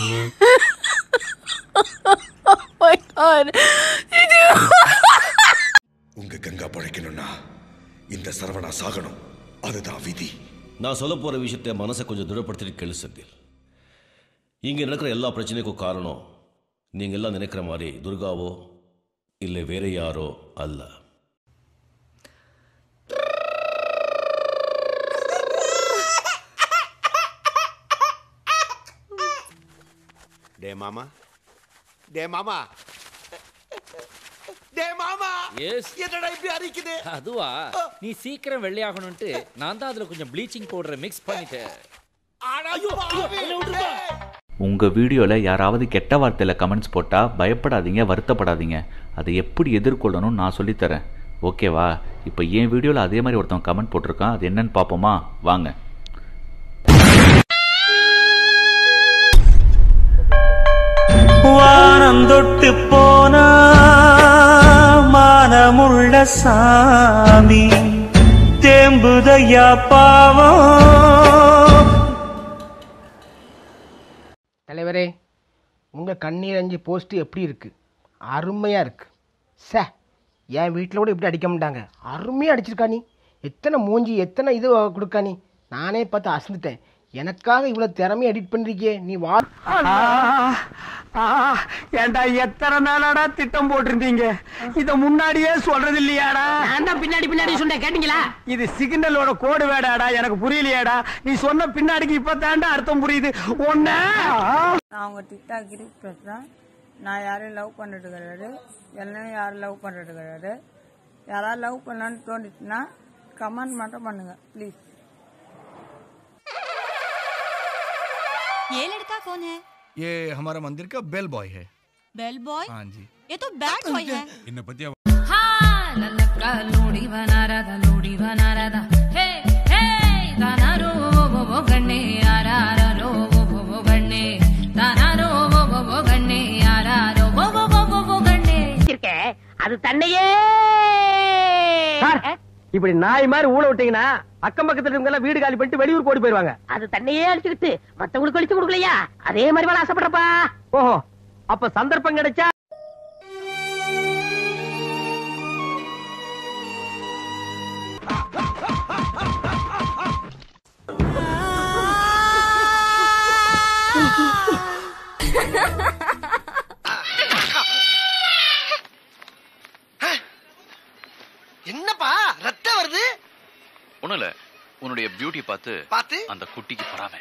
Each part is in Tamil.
my god. உங்க கங்கா பழைக்கணும்னா இந்த சரவணா சாகணும் அதுதான் விதி நான் சொல்ல போற விஷயத்தை மனசை கொஞ்சம் திடப்படுத்திட்டு கேளு செந்தில் இங்க நடக்கிற எல்லா பிரச்சனைக்கும் காரணம் நீங்க எல்லாம் நினைக்கிற மாதிரி துர்காவோ இல்லை வேற யாரோ அல்ல டே மாமா டே மாமா டே மாமா எஸ் என்னடா இப்படி அரிக்குது அதுவா நீ சீக்கிரம் வெள்ளையாகணும்ட்டு நான் தான் அதுல கொஞ்சம் ப்ளீச்சிங் பவுடரை மிக்ஸ் பண்ணிட்டேன் உங்கள் வீடியோவில் யாராவது கெட்ட வார்த்தையில் கமெண்ட்ஸ் போட்டால் பயப்படாதீங்க வருத்தப்படாதீங்க அதை எப்படி எதிர்கொள்ளணும்னு நான் சொல்லித்தரேன் ஓகேவா இப்போ என் வீடியோவில் அதே மாதிரி ஒருத்தன் கமெண்ட் போட்டிருக்கான் அது என்னன்னு பார்ப்போமா வாங்க வானம் தொட்டு போனா மானமுள்ள சாமி தேம்புதையா பாவம் தலைவரே உங்கள் கண்ணீர் அஞ்சு போஸ்ட்டு எப்படி இருக்குது அருமையாக இருக்குது சே என் வீட்டில் கூட இப்படி அடிக்க மாட்டாங்க அருமையாக அடிச்சிருக்கா நீ எத்தனை மூஞ்சி எத்தனை இது கொடுக்கா நீ நானே பார்த்து அசந்துட்டேன் எனக்காக இவ்வளோ திறமையை எடிட் பண்ணிருக்கியே நீ வா ஏண்டா எத்தனை நாளாடா திட்டம் போட்டிருந்தீங்க இத முன்னாடியே சொல்றது இல்லையாடா நான் தான் பின்னாடி பின்னாடி சொன்னேன் கேட்டீங்களா இது சிக்னலோட கோடு வேடாடா எனக்கு புரியலையாடா நீ சொன்ன பின்னாடிக்கு இப்ப தாண்டா அர்த்தம் புரியுது ஒன்ன நான் உங்கள் டிக்டாக் கிரிக் பேசுகிறேன் நான் யாரையும் லவ் பண்ணிட்டு கிடையாது என்னையும் யாரும் லவ் பண்ணிட்டு கிடையாது யாராவது லவ் பண்ணலான்னு தோணுச்சுன்னா கமெண்ட் மட்டும் பண்ணுங்க ப்ளீஸ் ये लड़का कौन है ये हमारा मंदिर का बेल बॉय है बेल बॉय हाँ जी ये तो बैड बॉय है इन पतिया लोड़ी बना रहा था लोड़ी बना रहा था हे हे गाना रो वो वो वो गन्ने यारा रा रो वो वो वो गन्ने गाना रो वो वो वो गन्ने यारा रो वो वो वो वो वो गन्ने அது தன்னையே இப்படி நாய் மாதிரி ஊழ விட்டீங்கன்னா அக்கம் பக்கத்துல இருக்கவங்க எல்லாம் வீடு காலி பண்ணிட்டு வெளியூர் ஓடி போயிருவாங்க அது தன்னையே அடிச்சுக்கிட்டு மத்தவங்களுக்கு அடிச்சு கொடுக்கலையா அதே மாதிரி வேலை ஆசைப்படுறப்பா ஓஹோ அப்ப சந்தர்ப்பம் கிடைச்சா என்னப்பா ரத்தம் வருது ஒண்ணும் இல்ல உன்னுடைய பியூட்டி பார்த்து பார்த்து அந்த குட்டிக்கு பொறாம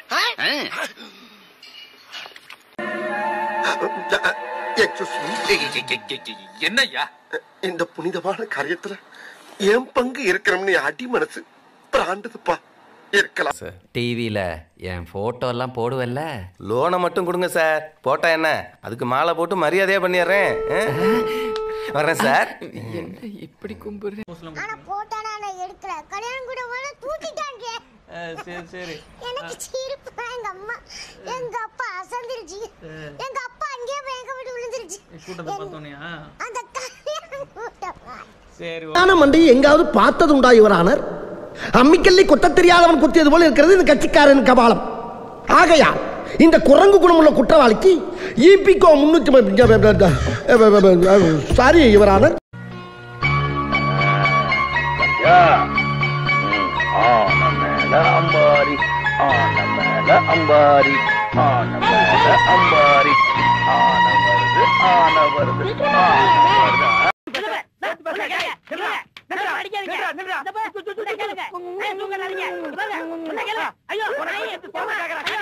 என்னய்யா இந்த புனிதமான காரியத்துல என் பங்கு இருக்கிறோம்னு அடி மனசு பிராண்டதுப்பா இருக்கலாம் டிவியில என் போட்டோ எல்லாம் போடுவல்ல லோனை மட்டும் கொடுங்க சார் போட்டா என்ன அதுக்கு மாலை போட்டு மரியாதையா பண்ணிடுறேன் ஆ? வர்றேன் சார் என்ன இப்படி கும்பிடுறேன் ஆனா போட்டா நான் எடுக்கல கல்யாணம் கூட வேணா தூக்கிட்டாங்க சரி சரி எனக்கு சிரிப்பு எங்க அம்மா எங்க அப்பா அசந்திருச்சு எங்க அப்பா அங்கேயே எங்க விட்டு விழுந்துருச்சு கூட்டத்தை பார்த்தோனியா அந்த கல்யாணம் கூட்டம் சரி ஞான மண்டையை எங்காவது பார்த்தது உண்டா யுவரானர் அம்மிக்கல்லி கொத்த தெரியாதவன் குத்தியது போல இருக்கிறது இந்த கட்சிக்காரன் கபாலம் ஆகையா இந்த குரங்கு குணமுள்ள குற்றவாளிக்கு இபிகோ முன்னூத்தி சாரி யுவரானர் அம்பாரி ஆன மேல அம்பாரி ஆன மேல அம்பாரி ஆன வருது ஆன வருது ஆன வருது ஐயோ